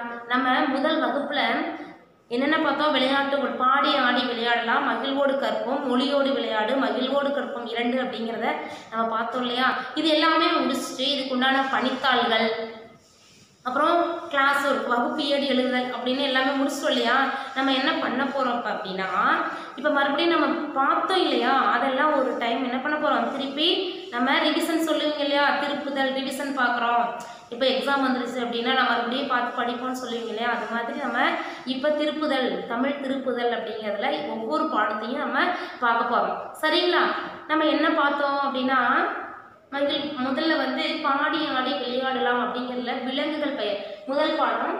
நம்ம முதல் வகுப்புல என்னென்ன பார்த்தோம் விளையாட்டு ஒரு பாடி ஆடி விளையாடலாம் மகிழ்வோடு கற்போம் மொழியோடு விளையாடு மகிழ்வோடு கற்போம் இரண்டு அப்படிங்கிறத நம்ம பார்த்தோம் இல்லையா இது எல்லாமே முடிச்சுட்டு இதுக்கு உண்டான பணித்தாள்கள் அப்புறம் கிளாஸ் ஒர்க் வகுப்பு ஏடு எழுதுதல் அப்படின்னு எல்லாமே முடிச்சிட்டோம் இல்லையா நம்ம என்ன பண்ண போகிறோம் இப்போ அப்படின்னா இப்போ மறுபடியும் நம்ம பார்த்தோம் இல்லையா அதெல்லாம் ஒரு டைம் என்ன பண்ண போகிறோம் திருப்பி நம்ம ரிவிஷன் சொல்லுவீங்க இல்லையா திருப்புதல் ரிவிஷன் பார்க்குறோம் இப்போ எக்ஸாம் வந்துருச்சு அப்படின்னா நம்ம மறுபடியும் பார்த்து படிப்போம்னு சொல்லுவீங்க இல்லையா அது மாதிரி நம்ம இப்போ திருப்புதல் தமிழ் திருப்புதல் அப்படிங்கிறதுல ஒவ்வொரு பாடத்தையும் நம்ம பார்க்க போகிறோம் சரிங்களா நம்ம என்ன பார்த்தோம் அப்படின்னா மகிழ் முதல்ல வந்து பாடி ஆடி விளையாடலாம் அப்படிங்கிறதுல விலங்குகள் பெயர் முதல் பாடம்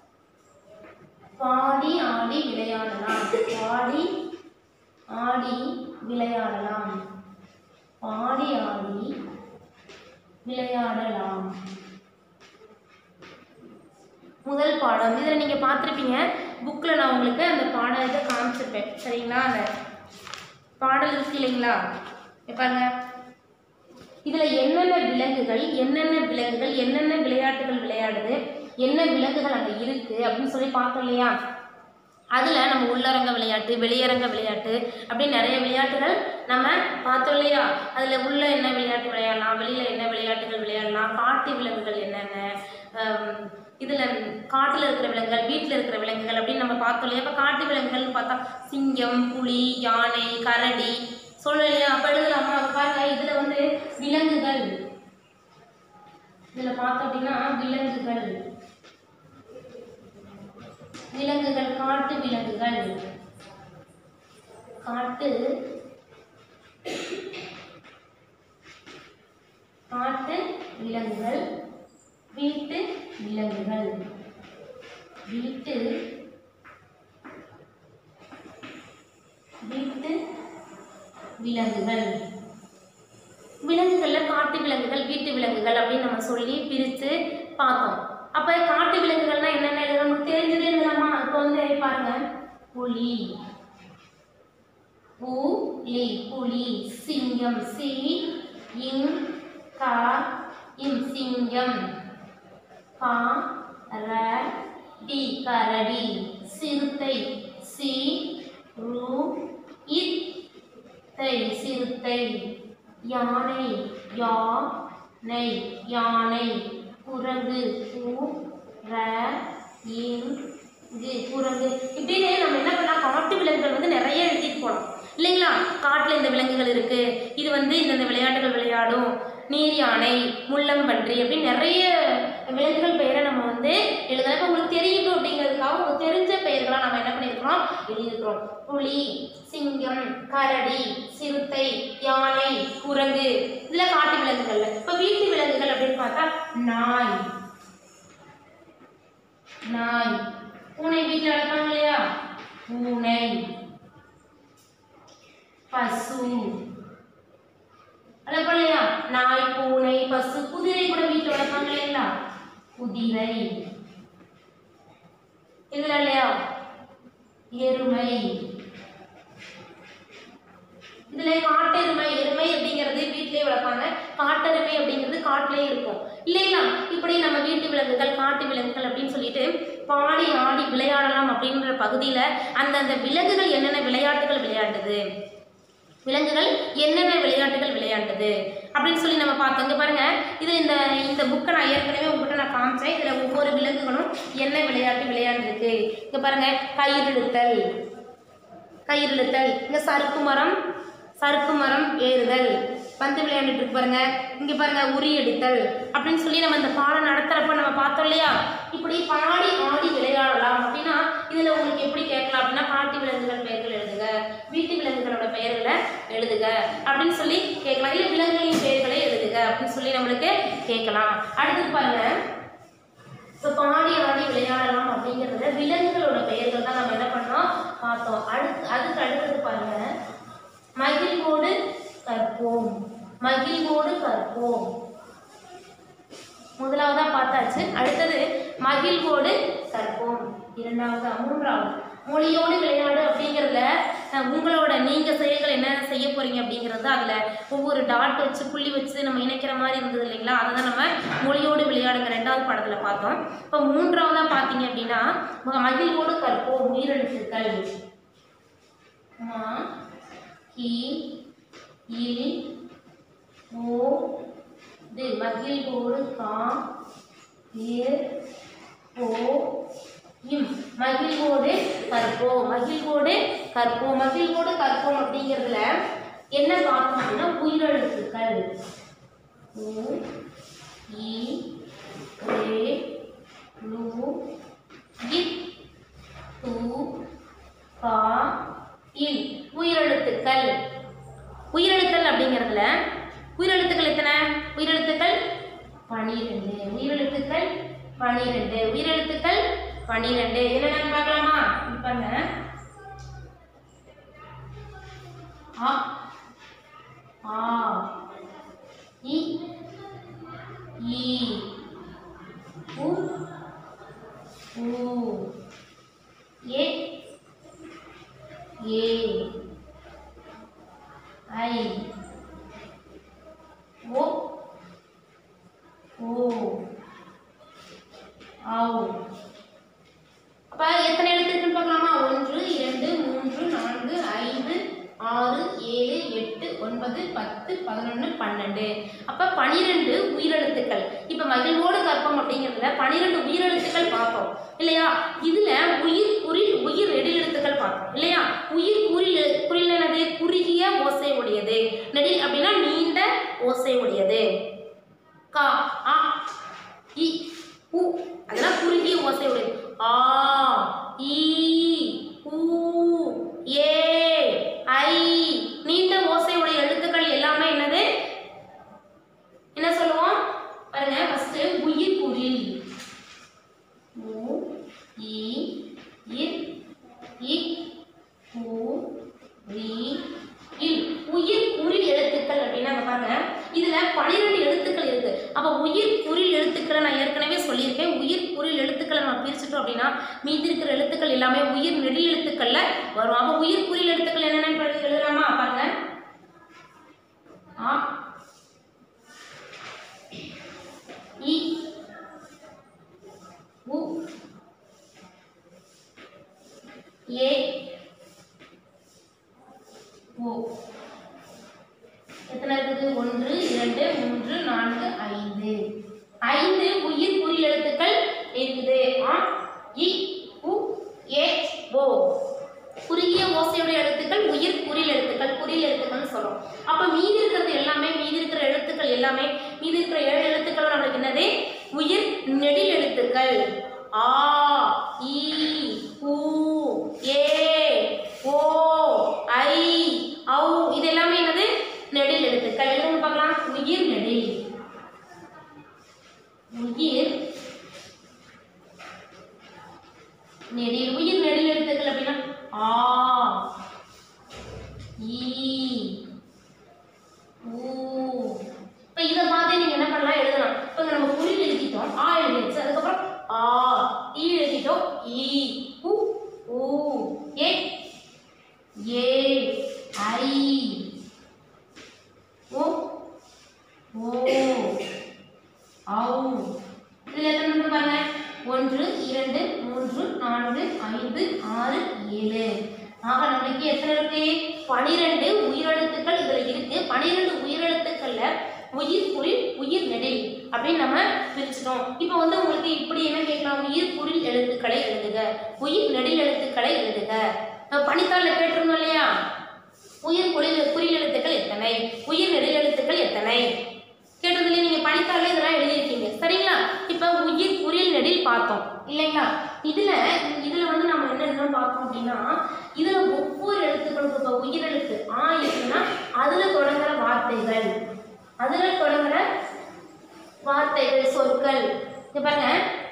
பாடி ஆடி விளையாடலாம் பாடி ஆடி விளையாடலாம் பாடி ஆடி விளையாடலாம் முதல் பாடம் இதில் நீங்கள் பார்த்துருப்பீங்க புக்கில் நான் உங்களுக்கு அந்த பாடத்தை காமிச்சிருப்பேன் சரிங்களா அந்த பாடல் இருக்கு இல்லைங்களா இங்க பாருங்க இதில் என்னென்ன விலங்குகள் என்னென்ன விலங்குகள் என்னென்ன விளையாட்டுகள் விளையாடுது என்ன விலங்குகள் அங்கே இருக்குது அப்படின்னு சொல்லி பார்த்தோம் இல்லையா அதில் நம்ம உள்ளரங்க விளையாட்டு வெளியரங்க விளையாட்டு அப்படின்னு நிறைய விளையாட்டுகள் நம்ம பார்த்தோம் இல்லையா அதில் உள்ள என்ன விளையாட்டு விளையாடலாம் வெளியில் என்ன விளையாட்டுகள் விளையாடலாம் காட்டு விலங்குகள் என்னென்ன இதில் காட்டில் இருக்கிற விலங்குகள் வீட்டில் இருக்கிற விலங்குகள் அப்படின்னு நம்ம பார்த்தோம் இல்லையா இப்போ காட்டு விலங்குகள்னு பார்த்தா சிங்கம் புலி யானை கரடி சொல்லணும் இல்லையா அப்போ எழுதலாமா அப்ப பாருங்க இதில் வந்து விலங்குகள் இதில் பார்த்தோம் அப்படின்னா விலங்குகள் விலங்குகள் காட்டு விலங்குகள் காட்டு காட்டு விலங்குகள் வீட்டு விலங்குகள் வீட்டு வீட்டு விலங்குகள் விலங்குகள்ல காட்டு விலங்குகள் வீட்டு விலங்குகள் அப்படின்னு நம்ம சொல்லி பிரித்து பார்த்தோம் அப்ப காட்டு விலங்குகள்னா என்னென்ன எழுத நமக்கு தெரிஞ்சதே எழுதலாமா இப்போ வந்து பாருங்க புலி புலி புலி சிங்கம் சி இங் கா இம் சிங்கம் கா ர டி கரடி சிறுத்தை சி ரு இத் தை சிறுத்தை யானை யானை யானை குரங்கு கு ர இங்கு குரங்கு இப்படின்னு நம்ம என்ன பண்ணலாம் காட்டு விலங்குகள் வந்து நிறைய எழுதிட்டு போகலாம் இல்லைங்களா காட்டில் இந்த விலங்குகள் இருக்கு இது வந்து இந்தந்த விளையாட்டுகள் விளையாடும் நீர் யானை முள்ளம்பன்றி அப்படின்னு நிறைய விலங்குகள் பெயரை நம்ம வந்து எழுதலாம் இப்போ உங்களுக்கு தெரியணும் அப்படிங்கிறதுக்காக உங்களுக்கு தெரிஞ்ச பெயர்களாக நம்ம என்ன பண்ணியிருக்கிறோம் எழுதியிருக்கிறோம் புலி சிங்கம் கரடி சிறுத்தை யானை குரங்கு இதில் காட்டு விலங்குகள்ல இப்போ வீட்டு விலங்குகள் அப்படின்னு பார்த்தா நாய் நாய் பூனை வீட்டில் வளர்ப்பாங்க இல்லையா பூனை பசு வளர்ப்போம் இல்லையா நாய் பூனை பசு குதிரை கூட வீட்டில் வளர்ப்பாங்க இல்லைங்களா குதிரை இதுல இல்லையா எருமை இதுல காட்டெருமை எருமை அப்படிங்கிறது வீட்டிலேயே வளர்ப்பாங்க காட்டெருமை அப்படிங்கிறது காட்டிலேயே இருக்கும் இல்லைங்களா இப்படி நம்ம வீட்டு விலங்குகள் காட்டு விலங்குகள் அப்படின்னு சொல்லிட்டு பாடி ஆடி விளையாடலாம் அப்படின்ற பகுதியில அந்தந்த விலங்குகள் என்னென்ன விளையாட்டுகள் விளையாடுது விலங்குகள் என்னென்ன விளையாட்டுகள் விளையாடுது அப்படின்னு சொல்லி நம்ம பார்த்தோம் இங்க பாருங்க இது இந்த இந்த புக்கை நான் ஏற்கனவே உங்ககிட்ட நான் காமிச்சேன் இதுல ஒவ்வொரு விலங்குகளும் என்ன விளையாட்டு விளையாண்டுருக்கு இங்க பாருங்க கயிறிழுத்தல் கயிறிழுத்தல் இங்க சறுக்கு மரம் சறுக்கு மரம் ஏறுதல் பந்து விளையாண்டுட்டு இருக்கு பாருங்க இங்க பாருங்க உரி எடுத்தல் அப்படின்னு சொல்லி நம்ம இந்த பாடம் நடத்துறப்ப நம்ம பார்த்தோம் இல்லையா இப்படி பாடி ஆடி விளையாடலாம் அப்படின்னா இதுல உங்களுக்கு எப்படி கேட்கலாம் அப்படின்னா காட்டு விலங்குகள் பெயர்கள் எழுதுக வீட்டு விலங்குகளோட பெயர்களை எழுதுக அப்படின்னு சொல்லி கேட்கலாம் இல்லை விலங்குகளின் பெயர்களை எழுதுக அப்படின்னு சொல்லி நம்மளுக்கு கேட்கலாம் அடுத்து பாருங்க இப்போ பாடி ஆடி விளையாடலாம் அப்படிங்கிறதுல விலங்குகளோட பெயர்கள் தான் நம்ம என்ன பண்ணோம் பார்த்தோம் அடுத்து அதுக்கு அடுத்தது பாருங்க மகிழ்வோடு கற்போம் மகிழ்வோடு கற்போம் முதலாவதா பார்த்தாச்சு அடுத்தது மகிழ்வோடு கற்போம் இரண்டாவதா மூன்றாவது மொழியோடு விளையாடு அப்படிங்கிறதுல அஹ், உங்களோட நீங்க செயல்கள் என்ன செய்ய போறீங்க அப்படிங்கிறது அதுல ஒவ்வொரு டாட் வச்சு புள்ளி வச்சு நம்ம இணைக்கிற மாதிரி இருந்தது இல்லைங்களா அதை தான் நம்ம மொழியோடு விளையாடுங்க ரெண்டாவது பாடத்துல பார்த்தோம் இப்போ மூன்றாவதா பார்த்தீங்க அப்படின்னா ம- மகிழ்வோடு கற்போம் உயிரெழுத்துக்கள் மா கி இல் ஓ இது மகிழ்வோடு கா ஏர் ஓ இம் மகிழ்வோடு கற்போம் மகிழ்வோடு கற்போம் மகிழ்வோடு கற்போம் அப்படிங்கிறதுல என்ன பார்த்தோம் அப்படின்னா உயிரெழுத்துக்கள் உ இ ரே லு இத் து கா இல் உயிரெழுத்துக்கள் உயிரெழுத்தல் அப்படிங்கிறதுல உயிரெழுத்துக்கள் எத்தனை உயிரெழுத்துக்கள் பனிரெண்டு உயிரெழுத்துக்கள் பனிரெண்டு உயிரெழுத்துக்கள் பனிரெண்டு என்னென்னு பார்க்கலாமா இப்பங்க ஆ ஆ இ ஈ உ ஊ ஏ ஏ ஐ ஓ ஓ ஆவ் அப்ப எத்தனை எழுத்து இருக்குன்னு பார்க்கலாமா ஒன்று இரண்டு மூன்று நான்கு ஐந்து ஆறு ஏழு எட்டு ஒன்பது பத்து பதினொன்று பன்னெண்டு அப்ப பனிரெண்டு உயிரெழுத்துக்கள் இப்ப மகிழ்வோடு கற்பம் அப்படிங்கிறதுல பனிரெண்டு உயிரெழுத்துக்கள் பார்த்தோம் இல்லையா இதுல உயிர் குறில் உயிர் நெடில் எழுத்துக்கள் பார்த்தோம் இல்லையா உயிர் குறில் எழு- குறில் என்னது குறுகிய ஓசை உடையது நெடில் அப்படின்னா நீண்ட ஓசை உடையது கா ஆ இ உ அதெல்லாம் குறுகிய ஓசை உடையது ஆ ஈ ஊ ஏ ஐ நீண்ட ஓசை உடைய எழுத்துக்கள் எல்லாமே என்னது என்ன சொல்லுவோம் பாருங்க ஃபர்ஸ்ட் உயிர் குறில் உ இ இர் இ உ ரி இல் உயிர் குறில் எழுத்துக்கள் அப்படின்னா அங்க பாருங்க இதுல பன்னிரெண்டு எழுத்துக்கள் இருக்கு அப்ப உயிர் குறில் எழுத்துக்களை நான் ஏற்கனவே சொல்லியிருக்கேன் உயிர் குறில் எழுத்துக்களை நம்ம பிரிச்சுட்டோம் அப்படின்னா மீதி இருக்கிற எழுத்துக்கள் எல்லாமே உயிர் நெடில் எழுத்துக்கள்ல வரும் அப்ப உயிர் குறில் எழுத்துக்கள் என்னென்னு படிச்சு எழுதலாமா பாருங்க ஆ இ உ ஏ ஓ எத்தனை இருக்குது ஒன்று இரண்டு மூன்று நான்கு ஐந்து ஐந்து உயிர் குறில் எழுத்துக்கள் இருக்குது ஆ இ உ ஏ ஓ குறுகிய ஓசையுடைய எழுத்துக்கள் உயிர் குறில் எழுத்துக்கள் குறில் எழுத்துக்கள்னு சொல்றோம் அப்ப மீதி இருக்கிறது எல்லாமே மீதி இருக்கிற எழுத்துக்கள் எல்லாமே மீதி இருக்கிற ஏழு எழுத்துக்கள் நம்மளுக்கு என்னது உயிர் நெடில் எழுத்துக்கள் ஆ இ உ ஏ ஓ ஐ ஔ இது எல்லாமே என்னது நெடில் எழுத்துக்கள் எழுதுங்க பார்க்கலாம் உயிர் நெடில் உயிர் நெடில் உயிர் நெடில் எழுத்துக்கள் அப்படின்னா ஆ ஈ ஊ இப்போ இதை பார்த்து நீங்க என்ன பண்ணலாம் எழுதலாம் இப்போ இங்க நம்ம குறில் எழுதிட்டோம் ஆ எழுதியாச்சு அதுக்கப்புறம் ஆ ஈ எழுதிட்டோம் ஈ உ ஊ ஏ ஏ ஐ ஓ ஓ ஔ இதில் எத்தனை இருக்கு பாருங்க ஒன்று இரண்டு மூன்று நான்கு ஐந்து ஆறு ஏழு ஆக நம்மளுக்கு எத்தனை இருக்கு பனிரெண்டு உயிரெழுத்துக்கள் இதுல இருக்கு பனிரெண்டு உயிரெழுத்துக்கள்ல உயிர் குறில் உயிர் நெடில் அப்படின்னு நம்ம பிரிச்சிட்டோம் இப்போ வந்து உங்களுக்கு இப்படி என்ன கேட்கலாம் உயிர் குறில் எழுத்துக்களை எழுதுக உயிர் நெடில் எழுத்துக்களை எழுதுக நம்ம பனித்தாளில் கேட்டிருந்தோம் இல்லையா உயிர் குறில் குறில் எழுத்துக்கள் எத்தனை உயிர் நெடில் எழுத்துக்கள் எத்தனை கேட்டதுல நீங்க பனித்தாளில் இதெல்லாம் எழுதியிருக்கீங்க சரிங்களா இப்போ உயிர் குறில் நெடில் பார்த்தோம் இல்லைங்களா இதுல இதுல வந்து நம்ம என்ன என்ன பார்த்தோம் அப்படின்னா இதுல ஒவ்வொரு எழுத்துக்களுக்கும் இப்போ உயிர் எழுத்து ஆ இருக்குன்னா அதுல தொடங்குற வார்த்தைகள் அதுல தொடங்குற வார்த்தைகள் சொற்கள் இங்க பாருங்க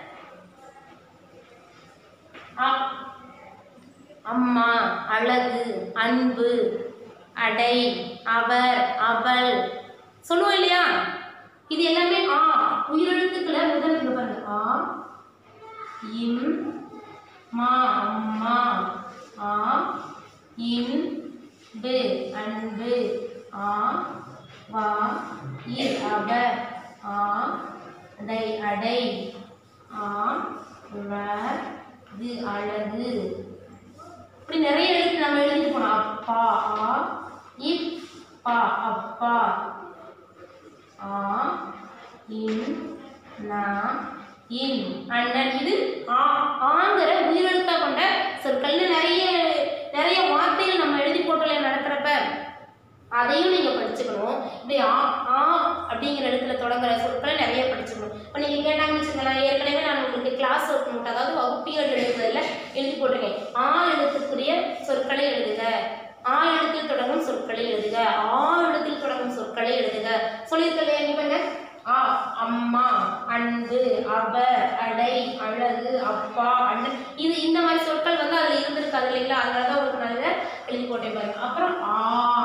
ஆ அம்மா அழகு அன்பு அடை அவர் அவள் சொல்லுவோம் இல்லையா இது எல்லாமே ஆ உயிரெழுத்துக்களை முதல் இங்க பாருங்க ஆ இம் மா அம்மா ஆ இன் பு அன்பு ஆ வா இர் அவர் ஆ அடை அடை ஆ வர் இது அழகு இப்படி நிறைய எழுத்து நம்ம எழுதி போனோம் அப்பா ஆ இப் பா அப்பா ஆ இன் நா இன் அண்ணன் இது ஆ ஆங்கிற உயிரெழுத்தா கொண்ட சொற்கள்னு நிறைய நிறைய வார்த்தைகள் நம்ம எழுதி போட்டோம்ல நடக்கிறப்ப அதையும் நீங்க படிச்சுக்கணும் இப்படி ஆ ஆ அப்படிங்கிற இடத்துல தொடங்குற சொற்களை நிறைய படிச்சுக்கணும் இப்போ நீங்க கேட்டாங்கன்னு வச்சுக்கோங்களேன் ஏற்கனவே நான் உங்களுக்கு கிளாஸ் ஒர்க் நோட் அதாவது வகுப்பியல் எழுதுறதுல எழுதி போட்டிருக்கேன் ஆ எழுத்துக்குரிய சொற்களை எழுதுக ஆ எழுத்தில் தொடங்கும் சொற்களை எழுதுக ஆ எழுத்தில் தொடங்கும் சொற்களை எழுதுக சொல்லியிருக்கலையா நீ பாருங்க ஆ அம்மா அன்பு அவர் அடை அழகு அப்பா அண்ணன் இது இந்த மாதிரி சொற்கள் வந்து அதுல இருந்திருக்காது இல்லைங்களா அதனால தான் உங்களுக்கு நான் இதை எழுதி போட்டேன் பாருங்க அப்புறம் ஆ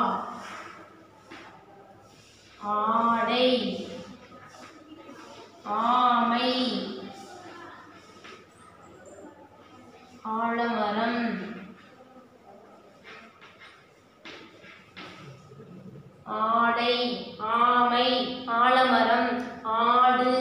ஆடை ஆமை ஆலமரம் ஆடை ஆமை ஆலமரம் ஆடு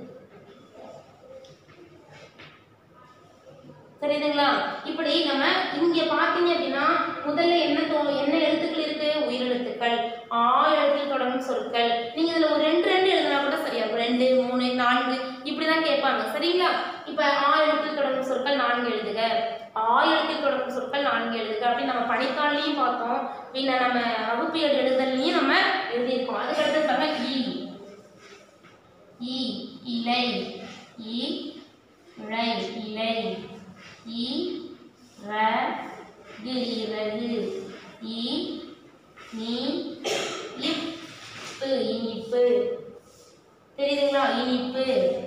தெரியுதுங்களா இப்படி நம்ம இங்க பாத்தீங்க அப்படின்னா முதல்ல என்ன தோ என்ன எழுத்துக்கள் இருக்கு உயிரெழுத்துக்கள் ஆ எழுத்தில் தொடங்கும் சொற்கள் நீங்க இதுல ஒரு ரெண்டு ரெண்டு எழுதினா கூட சரியா இருக்கும் ரெண்டு மூணு நான்கு இப்படிதான் கேட்பாங்க சரிங்களா இப்ப ஆ எழுத்தில் தொடங்கும் சொற்கள் நான்கு எழுதுக ஆ எழுத்தில் தொடங்கும் சொற்கள் நான்கு எழுதுக அப்படின்னு நம்ம பணித்தாள்லையும் பார்த்தோம் பின்ன நம்ம வகுப்பியல் எழுதல்லையும் நம்ம எழுதியிருக்கோம் அதுக்கடுத்து பாருங்க ஈ ஈ இலை ஈ இலை இலை ஈ ர கு இறகு ஈ நீ இப்பு இனிப்பு தெரியுதுங்களா இனிப்பு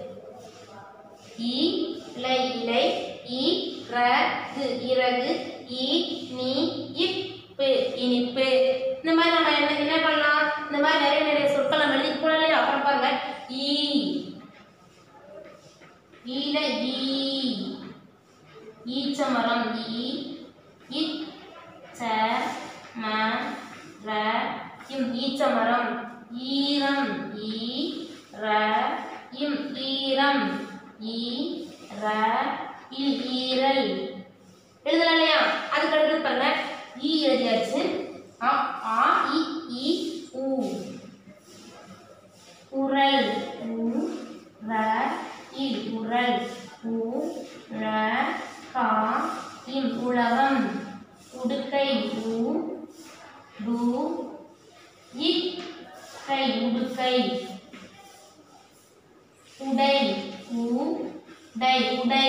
ஈ இலை இலை ஈ ர கு இறகு ஈ நீ இப்பு இனிப்பு இந்த மாதிரி நம்ம என்ன என்ன பண்ணலாம் இந்த மாதிரி நிறைய நிறைய சொற்கள் நம்ம எழுதி போலாம் இல்லையா அப்புறம் பாருங்க ஈ ஈல ஈ ஈச்சமரம் ஈ இச் ச ம ர இம் ஈச்சமரம் ஈரம் ஈ ர இம் ஈரம் ஈ ர இல் ஈரல் எழுதலாம் இல்லையா அதுக்கு அடுத்து பாருங்க ஈ எழுதியாச்சு ஆ ஆ இ ஈ ஊ உரல் உ ர இல் உரல் உ ர கா இம் உலகம் உடுக்கை உ டு இக் கை உடுக்கை உடை உ டை உடை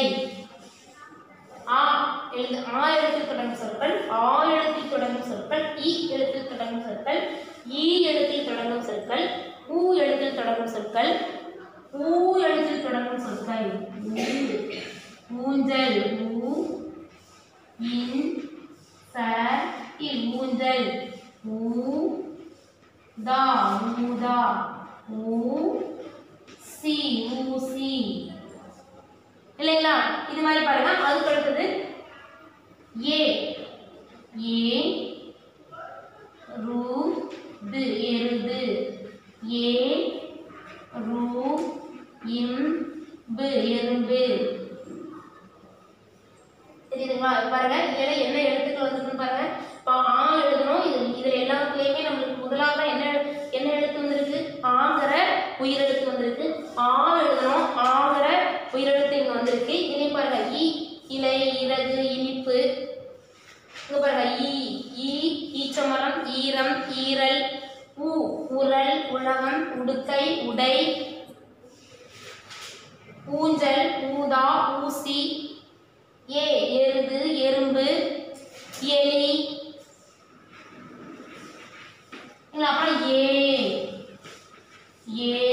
ஆ எழுது ஆ எழுத்தில் தொடங்கும் சொற்கள் ஆ எழுத்தில் தொடங்கும் சொற்கள் இ எழுத்தில் தொடங்கும் சொற்கள் ஈ எழுத்தில் தொடங்கும் சொற்கள் ஊ எழுத்தில் தொடங்கும் சொற்கள் ஊ எழுத்தில் தொடங்கும் சொற்கள் ஊ, ஊஞ்சல் ஊ இன் ச இல் ஊஞ்சல் ஊ தா ஊதா ஊ சி ஊசி இல்லைங்களா இது மாதிரி பாருங்க அதுக்கு அடுத்தது ஏ ஏ ரு து எருது ஏ ரு இம் பு எறும்பு தெரியுதுங்களா இப்ப பாருங்க இதுல என்ன எழுத்துக்கள் வந்திருக்குன்னு பாருங்க இப்போ ஆ எழுதணும் இது இதுல எல்லாத்துலயுமே நம்மளுக்கு முதலாவது என்ன எழு- என்ன எழுத்து வந்திருக்கு ஆங்கிற உயிரெழுத்து வந்திருக்கு ஆ எழுதணும் ஆங்கிற உயிரெழுத்து இங்க வந்திருக்கு இதுலயும் பாருங்க ஈ இலை இறகு இனிப்பு இங்க பாருங்க ஈ ஈ ஈச்சமரம் ஈரம் ஈரல் ஊ உரல் உலகம் உடுக்கை உடை ஊஞ்சல் ஊதா ஊசி ஏ எருது எறும்பு எலி இல்ல அப்புறம் ஏ ஏ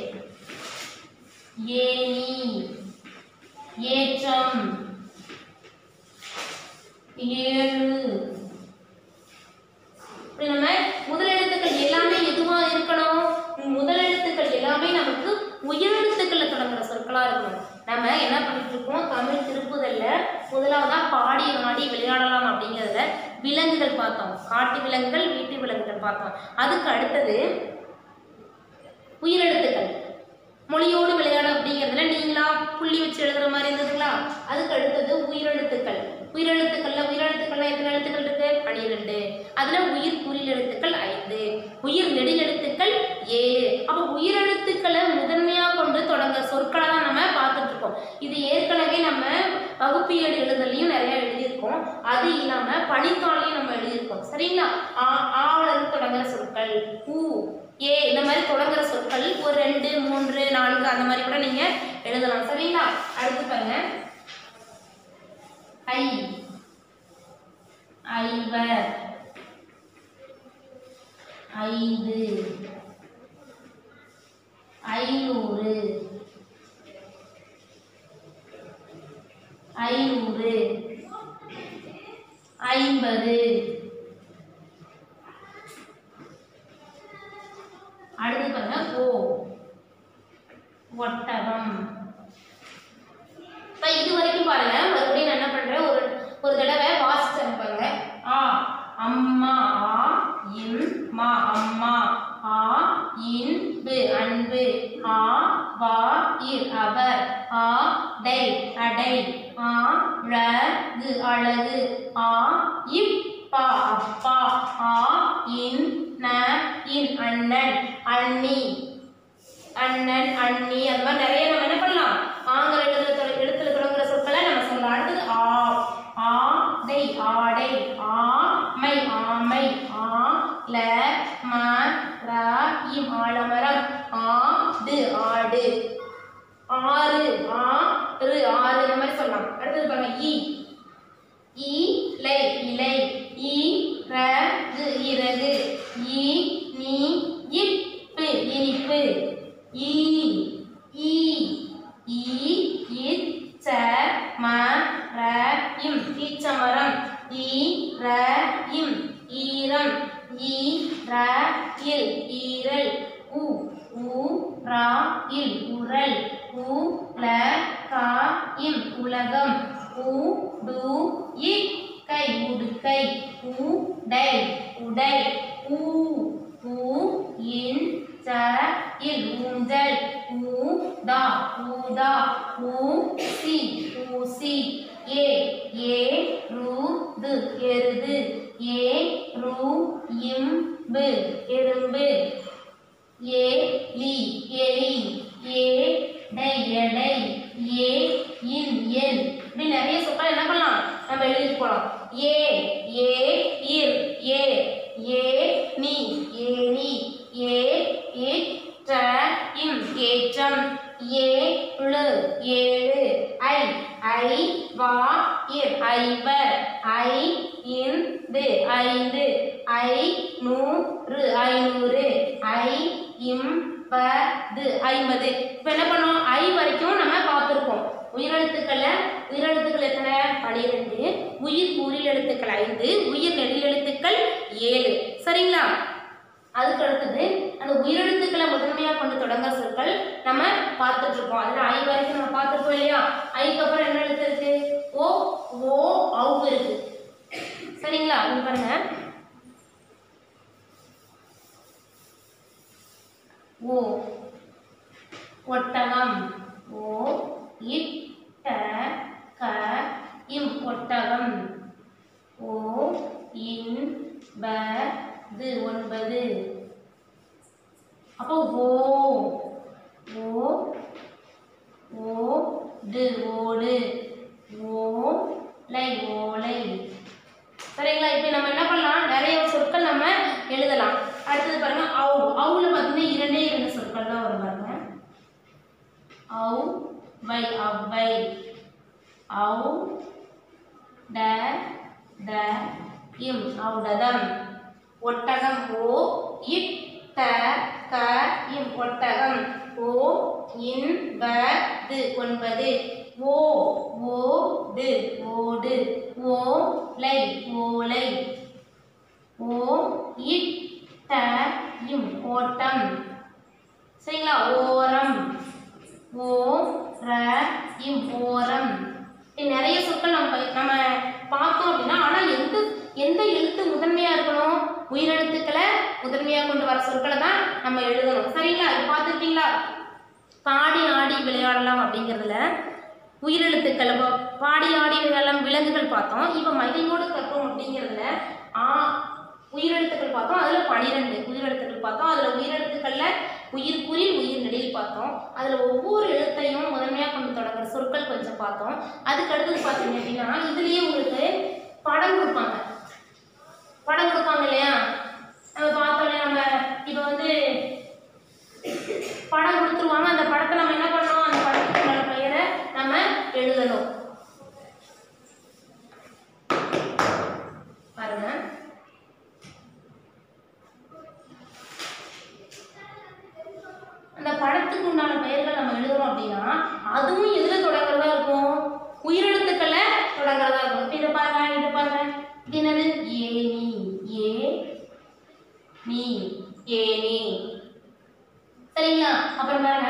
ஏனி ஏற்றம் ஏழு இப்படி நம்ம முதலெழுத்துக்கள் எல்லாமே எதுவா இருக்கணும் முதலெழுத்துக்கள் எல்லாமே நமக்கு உயிரெழுத்துக்கள்ல தொடங்குற சொற்களா இருக்கணும் நம்ம என்ன பண்ணிட்டு இருக்கோம் தமிழ் திருப்புதல்ல முதலாவதா பாடி ஆடி விளையாடலாம் அப்படிங்கிறதுல விலங்குகள் பார்த்தோம் காட்டு விலங்குகள் வீட்டு விலங்குகள் பார்த்தோம் அதுக்கு அடுத்தது உயிரெழுத்துக்கள் மொழியோடு விளையாட அப்படிங்கிறதுல நீங்களா புள்ளி வச்சு எழுதுற மாதிரி இருந்ததுங்களா அதுக்கு அடுத்தது உயிரெழுத்துக்கள் உயிரெழுத்துக்கள்ல உயிரெழுத்துக்கள்ல எத்தனை எழுத்துக்கள் இருக்கு பனிரெண்டு அதுல உயிர் குறில் எழுத்துக்கள் ஐந்து உயிர் நெடில் எழுத்துக்கள் ஏழு அப்போ உயிரெழுத்துக்களை முதன்மையா கொண்டு தொடங்க சொற்களை தான் நம்ம பார்த்துட்டு இருக்கோம் இது ஏற்கனவே நம்ம வகுப்பியல் எழுதலையும் நிறைய எழுதியிருக்கோம் அது இல்லாம பணித்தாளையும் நம்ம எழுதியிருக்கோம் சரிங்களா ஆ ஆவலர் தொடங்குற சொற்கள் ஊ ஏ இந்த மாதிரி தொடங்குற சொற்கள் ஒரு ரெண்டு மூன்று நான்கு அந்த மாதிரி கூட நீங்க எழுதலாம் சரிங்களா அடுத்து பாருங்க ஐ ஐவர் ஐந்து ஐநூறு ஐநூறு ஐம்பது அடுத்து பாருங்க ஓ ஒட்டகம் இப்ப இது வரைக்கும் பாருங்க மறுபடியும் நான் என்ன பண்றேன் ஒரு ஒரு தடவை வாசிச்சு பாருங்க ஆ அம்மா ஆ இம் மா அம்மா ஆ இன்பு அன்பு ஆ வா இர் அவர் ஆ டை அடை ஆ ழகு அழகு ஆ இப்பா அப்பா ஆ இன் ந இன் அண்ணன் அண்ணி அண்ணன் அண்ணி அந்த மாதிரி நிறைய நம்ம என்ன பண்ணலாம் ஆங்கில எழுத்துல தொட- எழுத்துல தொடங்குற சொற்களை நம்ம சொல்லலாம் அடுத்தது ஆ ஆடை ஆடை ஆமை ஆமை ஆ ல ம ர இம் ஆலமரம் ஆடு ஆடு ஆறு ஆறு ஆறு இந்த மாதிரி சொல்லலாம் அடுத்தது பாருங்க ஈ இலை இலை ஈ ரகு இறகு ஈ நீ இப்பு இனிப்பு ஈ ஈ ஈ இச்ச ம ர இம் ஈச்சமரம் ஈ ர இம் ஈரம் ஈ ர இல் ஈரல் உ உ ரா இல் உரல் உ ல கா இம் உலகம் உ டு இ கை உடுக்கை உ டை உடை ஊ ஊ இன் ச இல் ஊஞ்சல் ஊ டா ஊதா ஊ சி ஊசி ஏ ஏ ரு து எருது ஏ ரு இம் பு எறும்பு ஏ லி எலி ஏ டை எடை ஏ இன் எல் இப்படி நிறைய சொற்கள் என்ன பண்ணலாம் நம்ம எழுதிட்டு போலாம் ஏ ஏ இர் ஏ ஏ நீ ஏனி ஏ இற்ற இம் ஏற்றம் ஏ ழு ஏழு ஐ ஐ வா இர் ஐவர் ஐ இந்து ஐந்து ஐ நூறு ஐநூறு ஐ இம் பது ஐம்பது இப்போ என்ன பண்ணோம் ஐ வரைக்கும் நம்ம பார்த்துருக்கோம் உயிரெழுத்துக்கள்ல உயிரெழுத்துக்கள் எத்தனை பனிரெண்டு உயிர் கூறில் எழுத்துக்கள் ஐந்து உயிர் நெடில் எழுத்துக்கள் ஏழு சரிங்களா அதுக்கு அடுத்தது அந்த உயிரெழுத்துக்களை முதன்மையாக கொண்டு தொடங்க சொற்கள் நம்ம பார்த்துட்டு இருக்கோம் அதில் ஐ வரைக்கும் நம்ம பார்த்துருக்கோம் இல்லையா ஐக்கு அப்புறம் என்ன எழுத்து இருக்கு ஓ ஓ அவு இருக்கு சரிங்களா இங்க பாருங்க ஓ ஒட்டகம் ஓ இட்ட க இம் ஒட்டகம் ஓ இன் ப து ஒன்பது அப்போ ஓ ஓ ஓ டு ஓடு ஓ லை ஓலை சரிங்களா இப்போ நம்ம என்ன பண்ணலாம் நிறைய சொற்கள் நம்ம எழுதலாம் அடுத்தது பாருங்க அவு அவுல பார்த்தீங்கன்னா இரண்டே இரண்டு சொற்கள் தான் வரும் பாருங்க அவு வை அவ்வை அவு ட த இம் ஔடதம் ஒட்டகம் ஓ இட் ட க இம் ஒட்டகம் ஓ இன் ப து ஒன்பது ஓ ஓ டு ஓடு ஓ லை ஓலை ஓ இட் ட இம் ஓட்டம் சரிங்களா ஓரம் ஓ ர இம் ஓரம் இப்படி நிறைய சொற்கள் நம்ம நம்ம பார்த்தோம் அப்படின்னா ஆனால் எந்த எந்த எழுத்து முதன்மையாக இருக்கணும் உயிரெழுத்துக்களை முதன்மையாக கொண்டு வர சொற்களை தான் நம்ம எழுதணும் சரிங்களா இது பார்த்துருக்கீங்களா பாடி ஆடி விளையாடலாம் அப்படிங்கிறதுல உயிரெழுத்துக்கள் அப்போ பாடி ஆடி விளையாடலாம் விலங்குகள் பார்த்தோம் இப்போ மகிழ்வோடு கற்போம் அப்படிங்கிறதுல ஆ உயிரெழுத்துக்கள் பார்த்தோம் அதில் பனிரெண்டு உயிரெழுத்துக்கள் பார்த்தோம் அதில் உயிரெழுத்துக்களில் உயிர் குறில் உயிர் நெடில் பார்த்தோம் அதில் ஒவ்வொரு எழுத்தையும் முதன்மையாக கொண்டு தொடங்குற சொற்கள் கொஞ்சம் பார்த்தோம் அதுக்கு அடுத்தது பார்த்தீங்க அப்படின்னா இதுலேயே உங்களுக்கு படம் கொடுப்பாங்க படம் கொடுப்பாங்க இல்லையா நம்ம பார்த்தோன்னே நம்ம இப்போ வந்து படம் கொடுத்துருவாங்க அந்த படத்தை நம்ம என்ன பண்ணணும் அந்த படத்துக்கு உள்ள பெயரை நம்ம எழுதணும் பாருங்க அந்த படத்துக்கு உண்டான பெயர்கள் நம்ம எழுதுறோம் அப்படின்னா அதுவும் எதுல தொடங்குறதா இருக்கும் உயிரெழுத்துக்கள்ல தொடங்குறதா இருக்கும் இப்ப இதை பாருங்க இதை பாருங்க இது என்னது ஏனி ஏ நீ ஏனி சரிங்களா அப்புறம் பாருங்க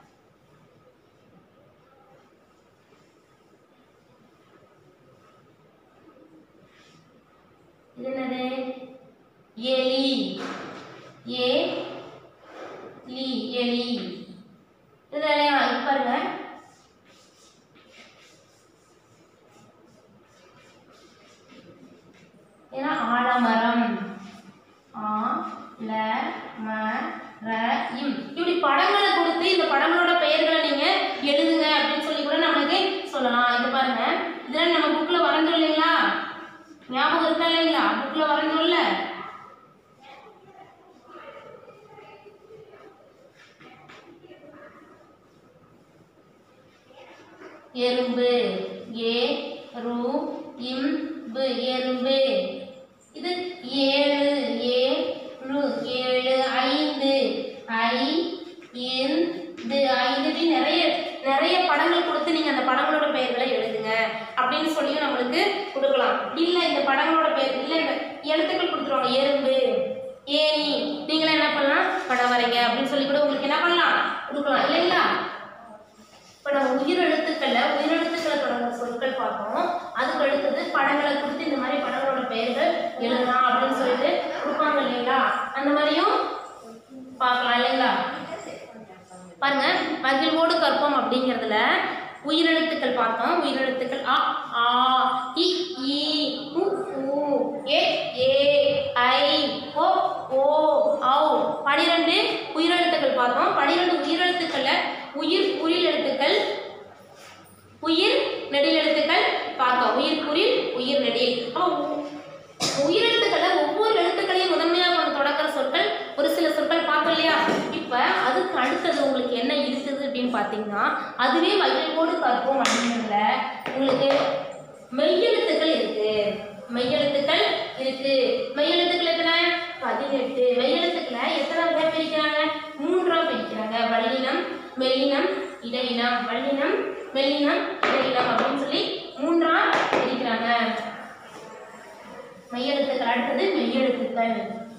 இது என்னது எலி ஏ லி எலி இது இல்லையா இப்ப பாருங்க ஏன்னா ஆலமரம் ஆ ல ம ர இம் இப்படி படங்களை கொடுத்து இந்த படங்களோட பெயர்களை நீங்க எழுதுங்க அப்படின்னு சொல்லி கூட நம்மளுக்கு சொல்லலாம் இது பாருங்க இதெல்லாம் நம்ம புக்ல வரைஞ்சோம் இல்லைங்களா ஞாபகம் இருக்கா இல்லைங்களா புக்ல வரைஞ்சோம்ல எறும்பு ஏ ரு இம் பு எறும்பு இது ஏழு ஏ ரு ஏழு ஐந்து ஐ இந்து ஐந்து இப்படி நிறைய நிறைய படங்கள் கொடுத்து நீங்க அந்த படங்களோட பெயர்களை எழுதுங்க அப்படின்னு சொல்லியும் நம்மளுக்கு கொடுக்கலாம் இல்ல இந்த படங்களோட பெயர் இல்ல இந்த எழுத்துக்கள் கொடுத்துருவாங்க எறும்பு ஏனி நீங்களே என்ன பண்ணலாம் படம் வரைங்க அப்படின்னு சொல்லி கூட உங்களுக்கு என்ன பண்ணலாம் கொடுக்கலாம் இல்லைங்களா இப்போ நம்ம உயிரெழுத்துக்களை உயிரெழுத்துக்களை தொடங்குற சொற்கள் பார்த்தோம் அதுக்கு அடுத்தது படங்களை கொடுத்து இந்த மாதிரி படங்களோட பெயர்கள் எழுதலாம் அப்படின்னு சொல்லிட்டு கொடுப்பாங்க இல்லைங்களா அந்த மாதிரியும் பார்க்கலாம் இல்லைங்களா பாருங்க மகிழ்வோடு கற்போம் அப்படிங்கிறதுல உயிரெழுத்துக்கள் பார்த்தோம் உயிரெழுத்துக்கள் அ ஆ இ ஈ உ ஊ ஏ ஏ ஐ ஓ ஓ ஔ பனிரெண்டு உயிரெழுத்துக்கள் பார்த்தோம் பனிரெண்டு உயிரெழுத்துக்கள்ல உயிர் குறில் எழுத்துக்கள் உயிர் நெடில் எழுத்துக்கள் பார்த்தோம் உயிர் குறில் உயிர் நெடில் அப்போ உ- உயிரெழுத்துக்களை ஒவ்வொரு எழுத்துக்களையும் முதன்மையாக கொண்டு தொடக்கிற சொற்கள் ஒரு சில சொற்கள் பார்த்தோம் இல்லையா இப்போ அதுக்கு அடுத்தது உங்களுக்கு என்ன இருக்குது அப்படின்னு பார்த்தீங்கன்னா அதுவே மகிழ்வோடு கற்போம் அப்படிங்கிறதுல உங்களுக்கு மெய்யெழுத்துக்கள் இருக்கு மெய்யெழுத்துக்கள் இருக்கு மெய்யெழுத்துக்கள் எத்தனை பதினெட்டு மெய்யெழுத்துக்களை எத்தனை வகையா பிரிக்கிறாங்க மூன்றா பிரிக்கிறாங்க வல்லினம் மெல்லினம் இடையினம் வல்லினம் மெல்லினம் இடையினம் அப்படின்னு சொல்லி மூன்றா பிரிக்கிறாங்க மெய்யெழுத்துக்கள் அடுத்தது மெய்யெழுத்துக்கள்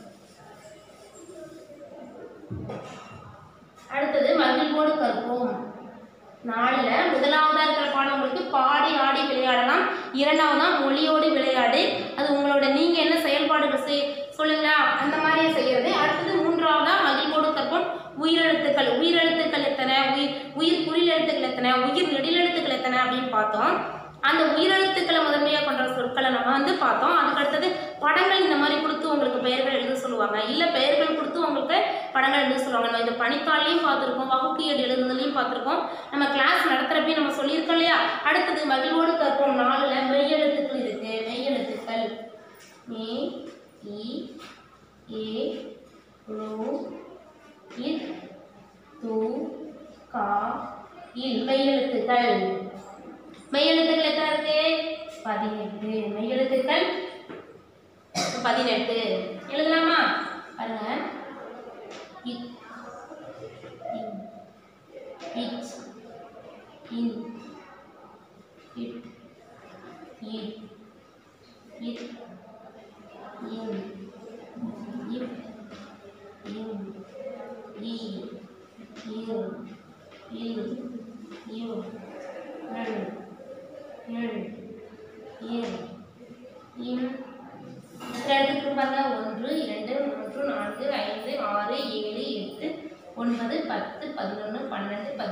அடுத்தது மகிழ்வோடு கற்போம் நாலுல முதலாவதா இருக்கிற பாடம் உங்களுக்கு பாடி ஆடி விளையாடலாம் இரண்டாவதா மொழியோடு விளையாடு அது உங்களோட நீங்க என்ன செயல்பாடுகள் செய் சொல்லுங்களா அந்த மாதிரியே செய்யறது அடுத்தது மூன்றாவதா மகிழ்வோடு கற்போம் உயிரெழுத்துக்கள் உயிரெழுத்துக்கள் எத்தனை உயிர் உயிர் குறில் எழுத்துக்கள் எத்தனை உயிர் நெடிலெழுத்துக்கள் எத்தனை அப்படின்னு பார்த்தோம் அந்த உயிரெழுத்துக்களை முதன்மையாக கொண்ட சொற்களை நம்ம வந்து பார்த்தோம் அதுக்கு அடுத்தது படங்கள் இந்த மாதிரி கொடுத்து உங்களுக்கு பெயர்கள் எழுத சொல்லுவாங்க இல்லை பெயர்கள் கொடுத்து உங்களுக்கு படங்கள் எழுத சொல்லுவாங்க நம்ம இந்த பணித்தாள்லையும் பார்த்துருக்கோம் வகுப்பு ஏடு எழுதுனதுலையும் பார்த்துருக்கோம் நம்ம கிளாஸ் நடத்துகிறப்பையும் நம்ம சொல்லியிருக்கோம் இல்லையா அடுத்தது மகிழ்வோடு கற்போம் நாலுல மெய்யெழுத்துக்கள் இருக்கு மெய்யெழுத்துக்கள் மே இ ஏ ரு இத் து கா இல் மெய்யெழுத்துக்கள் மெய்யெழுத்துக்கள் எத்தனை இருக்கு பதினெட்டு மெய்யெழுத்துக்கள் பதினெட்டு எழுதலாமா பாருங்க இக் இன் இச் இன் இட் இட் இட் இன் இப் இன் இ இல் இல் இவ் எள் எள் இல் இம் எத்தனை எழுத்துக்கள் பாருங்க ஒன்று இரண்டு மூன்று நான்கு ஐந்து ஆறு ஏழு எட்டு ஒன்பது பத்து பதினொன்று பன்னெண்டு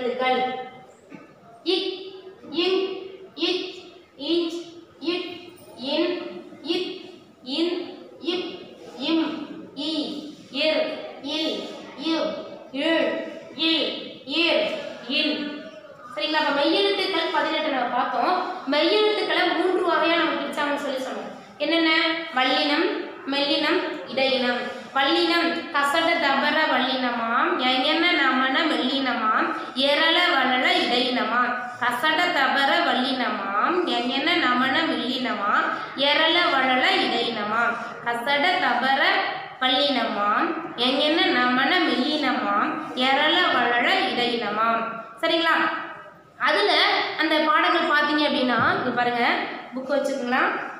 எழுத்துக்கள் இக் இன் இச் இச் இட் இன் இத் இன் இப் இம் இ இர் இல் இவ் இழ் இல் இர் இன் சரிங்களா அப்ப மெய்யெழுத்துக்கள் பதினெட்டு நம்ம பார்த்தோம் மெய்யெழுத்துக்களை மூன்று வகையா நம்ம பிரிச்சாங்கன்னு சொல்லி சொன்னோம் என்னென்ன வல்லினம் மெல்லினம் இடையினம் வல்லினம் கசட தபர வல்லினமாம் எங்கென்ன நமன மெல்லினமாம் எரள வளல இடையினமாம் கசட தபர வல்லினமாம் எங்கென்ன நமன மெல்லினமாம் எரள வளல இடையினமாம் கசட தபர வல்லினமாம் எங்கென்ன நமன மெல்லினமாம் எரள வளல இடையினமாம் சரிங்களா அதுல அந்த பாடங்கள் பார்த்தீங்க அப்படின்னா இங்க பாருங்க புக் வச்சுக்கோங்களா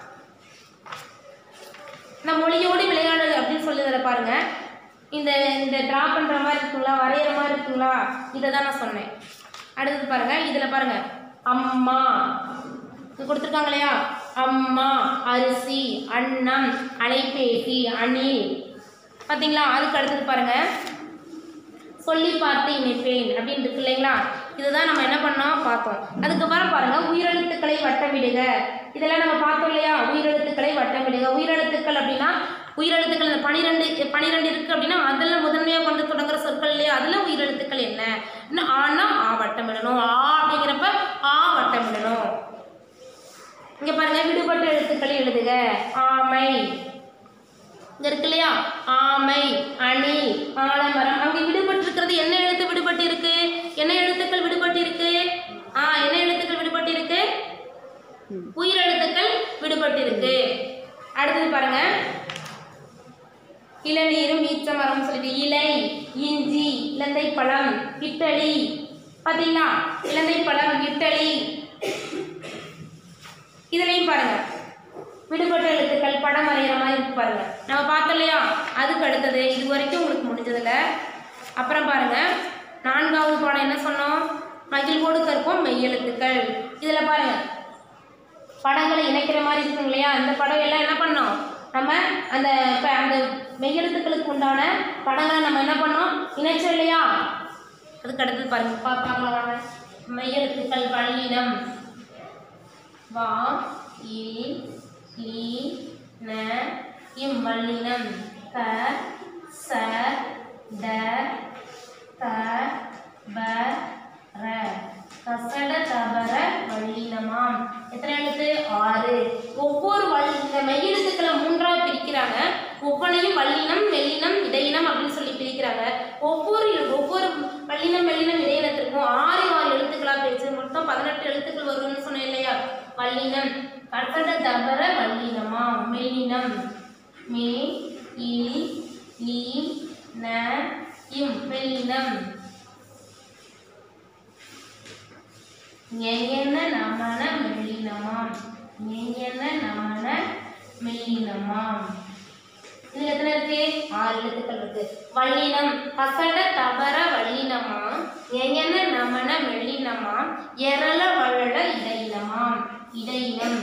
இந்த மொழியோடு விளையாடு அப்படின்னு சொல்லுறத பாருங்க இந்த இந்த ட்ரா பண்ற மாதிரி இருக்குங்களா வரைகிற மாதிரி இருக்குங்களா இதை தான் நான் சொன்னேன் அடுத்தது பாருங்க இதுல பாருங்க அம்மா இது கொடுத்துருக்காங்க இல்லையா அம்மா அரிசி அன்னம் அலைபேசி அணில் பார்த்தீங்களா அதுக்கு அடுத்தது பாருங்க சொல்லி பார்த்து இணைப்பேன் அப்படின்னு இருக்கு இல்லைங்களா இதுதான் நம்ம என்ன பண்ணோம் பார்த்தோம் அதுக்கப்புறம் பாருங்க உயிரெழுத்துக்களை வட்டமிடுக இதெல்லாம் நம்ம பார்த்தோம் இல்லையா உயிரெழுத்துக்களை வட்டமிடுக உயிரெழுத்துக்கள் அப்படின்னா உயிரெழுத்துக்கள் இந்த பனிரெண்டு பனிரெண்டு இருக்கு அப்படின்னா அதில் முதன்மையாக கொண்டு தொடங்குற சொற்கள் இல்லையா அதில் உயிரெழுத்துக்கள் என்ன இன்னும் ஆனா ஆ வட்டமிடணும் ஆ அப்படிங்கிறப்ப ஆ வட்டமிடணும் இங்க பாருங்க விடுபட்ட எழுத்துக்களை எழுதுக ஆமை இங்க இருக்கு இல்லையா ஆமை அணி ஆலமரம் அங்க விடுபட்டு இருக்கிறது என்ன எழுத்து விடுபட்டு இருக்கு என்ன எழுத்துக்கள் விடுபட்டு இருக்கு ஆ என்ன எழுத்துக்கள் விடுபட்டு இருக்கு உயிரெழுத்துக்கள் விடுபட்டு இருக்கு அடுத்தது பாருங்க இளநீரும் ஈச்ச மரம் சொல்லிட்டு இலை இஞ்சி இலந்தை பழம் இட்டலி பாத்தீங்களா இலந்தை பழம் இட்டலி இதுலயும் பாருங்க விடுபட்ட எழுத்துக்கள் படம் வரைகிற மாதிரி இருக்கு பாருங்க நம்ம பார்த்தோம் இல்லையா அதுக்கு அடுத்தது இது வரைக்கும் உங்களுக்கு முடிஞ்சதுல அப்புறம் பாருங்க நான்காவது பாடம் என்ன சொன்னோம் மகிழ்வோடு கற்போம் மெய்யெழுத்துக்கள் இதுல பாருங்க படங்களை இணைக்கிற மாதிரி இருக்குங்க இல்லையா இந்த படம் எல்லாம் என்ன பண்ணோம் நம்ம அந்த இப்ப அந்த மெய்யெழுத்துக்களுக்கு உண்டான படங்களை நம்ம என்ன பண்ணோம் இணைச்சோம் இல்லையா அதுக்கு அடுத்தது பாருங்க பார்ப்பாங்களா வாங்க மெய்யெழுத்துக்கள் வல்லினம் வா இ லி ந இம் வல்லினம் க ச ட த ப ர கசட தபர வல்லினமாம் எத்தனை எழுத்து ஆறு ஒவ்வொரு வல் இந்த மெய்யெழுத்துக்களை மூன்றாக பிரிக்கிறாங்க ஒவ்வொன்றையும் வல்லினம் மெல்லினம் இடையினம் அப்படின்னு சொல்லி பிரிக்கிறாங்க ஒவ்வொரு ஒவ்வொரு வல்லினம் மெல்லினம் இடையினத்திற்கும் ஆறு ஆறு எழுத்துக்களா பிரிச்சு மொத்தம் பதினெட்டு எழுத்துக்கள் வரும்னு சொன்னேன் இல்லையா வல்லினம் கட்டட தபர வல்லினமா மெல்லினம் மே இல் லீ ந இம் மெல்லினம் எங்கென்ன நமன மெல்லினமாம் எங்கென்ன நமன மெல்லினமாம் இதுல எத்தனை இருக்கு ஆறு எழுத்துக்கள் இருக்கு வல்லினம் கசட தபர வல்லினமா எங்கென்ன நமன மெல்லினமா எரள வளட இடையினமாம் இடையினம்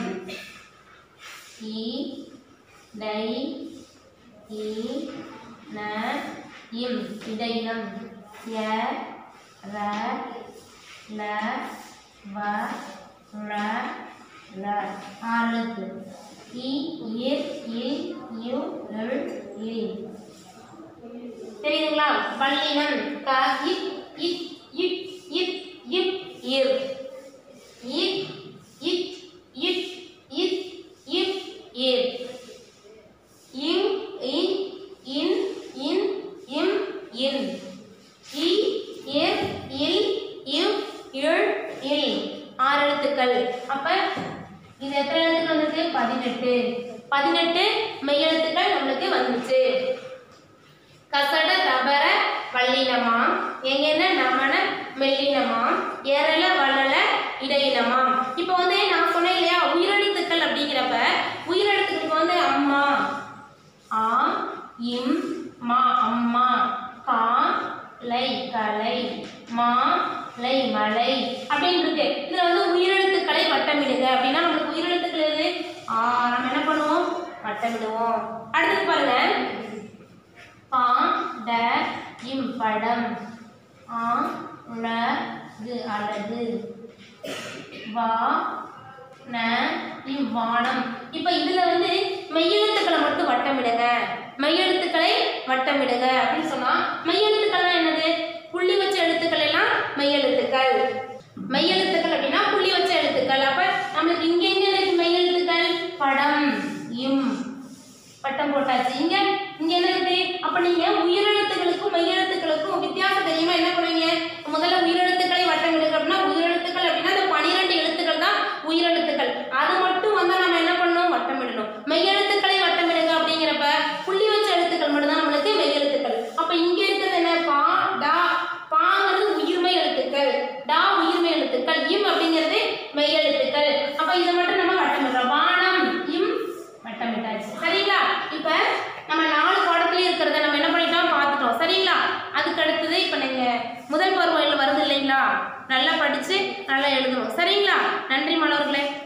இ டை இ ந இம் இடையினம் ய ர ல வ ர ல ஆறு எழுத்து இ இர் இல் யு எள் இல் தெரியுதுங்களா வல்லினம் க இத் இத் இட் இத் இப் இர் இத் இத் இட் இத் இப் இர் இங் இன் இன் இன் இம் இன் இ இர் இல் இவ் இழ் இல் ஆறு எழுத்துக்கள் அப்ப இது எத்தனை எழுத்துக்கள் வந்துருக்கு பதினெட்டு பதினெட்டு மெய்யெழுத்துக்கள் நம்மளுக்கு வந்துச்சு கசட தபர வல்லினமா எங்கென்ன நமன மெல்லினமா எரள வளல இடையினமா இப்போ வந்து நான் சொன்னேன் இல்லையா உயிரெழுத்துக்கள் அப்படிங்கிறப்ப உயிரெழுத்துக்களுக்கு வந்து அம்மா ஆ இம் மா அம்மா கா லை கலை மா லை மலை அப்படின்னு இருக்கு இதுல வந்து உயிரெழுத்துக்களை வட்டமிடுங்க அப்படின்னா நம்மளுக்கு உயிரெழுத்துக்கள் எது ஆ நம்ம என்ன பண்ணுவோம் வட்டமிடுவோம் அடுத்தது பாருங்க பா ட இம் படம் ஆ ழ கு அழகு வா ந இம் வானம் இப்போ இதுல வந்து மெய்யெழுத்துக்களை மட்டும் வட்டமிடுங்க மெய்யெழுத்துக்களை வட்டமிடுங்க அப்படின்னு சொன்னா மெய்யெழுத்துக்கள்னா என்னது புள்ளி வச்ச எழுத்துக்கள் எல்லாம் மெய்யெழுத்துக்கள் மெய்யெழுத்துக்கள் அப்படின்னா புள்ளி வச்ச எழுத்துக்கள் அப்ப நம்மளுக்கு இங்க எங்க இருக்கு மெய்யெழுத்துக்கள் படம் இம் பட்டம் போட்டாச்சு இங்க இங்க என்ன இருக்கு அப்ப நீங்க உயிரெழுத்துக்களுக்கும் மெய்யெழுத்துக்களுக்கும் வித்தியாசம் தெரியுமா என்ன பண்ணுவீங்க முதல்ல உயிரெழுத்துக்களை வட்டம் எடுக்க அப்படின்னா உயிரெழுத்துக்கள் அப்படின்னா அந்த பனிரெண்டு எழுத்துக்கள் தான் உயிரெழுத்துக்கள் அது மட்டும் வந்தா நம்ம என்ன பண்ணணும் வட்டமிடணும் மெய்யெழுத்துக்களை வட்டமிடுங்க அப்படிங்கிறப்ப புள்ளி வச்ச எழுத்துக்கள் மட்டும் தான் நம்மளுக்கு மெய்யெழுத்துக்கள் அப்ப இங்க இருக்கிறது என்ன பா டா பாங்கிறது உயிர்மை எழுத்துக்கள் டா உயிர்மை எழுத்துக்கள் இம் அப்படிங்கிறது மெய்யெழுத்துக்கள் அப்ப இதை மட்டும் நம்ம வட்டமிடுறோம் வானம் இம் வட்டமிட்டாச்சு சரிங்களா இப்ப நம்ம நாலு பாடத்துல இருக்கிறத நம்ம என்ன பண்ணிட்டோம் பார்த்துட்டோம் சரிங்களா அதுக்கு அடுத்தது இப்ப நீங்க முதல் பருவம் வருது இல்லைங்களா நல்லா படிச்சு நல்லா எழுதணும் சரிங்களா நன்றி மாணவர்களே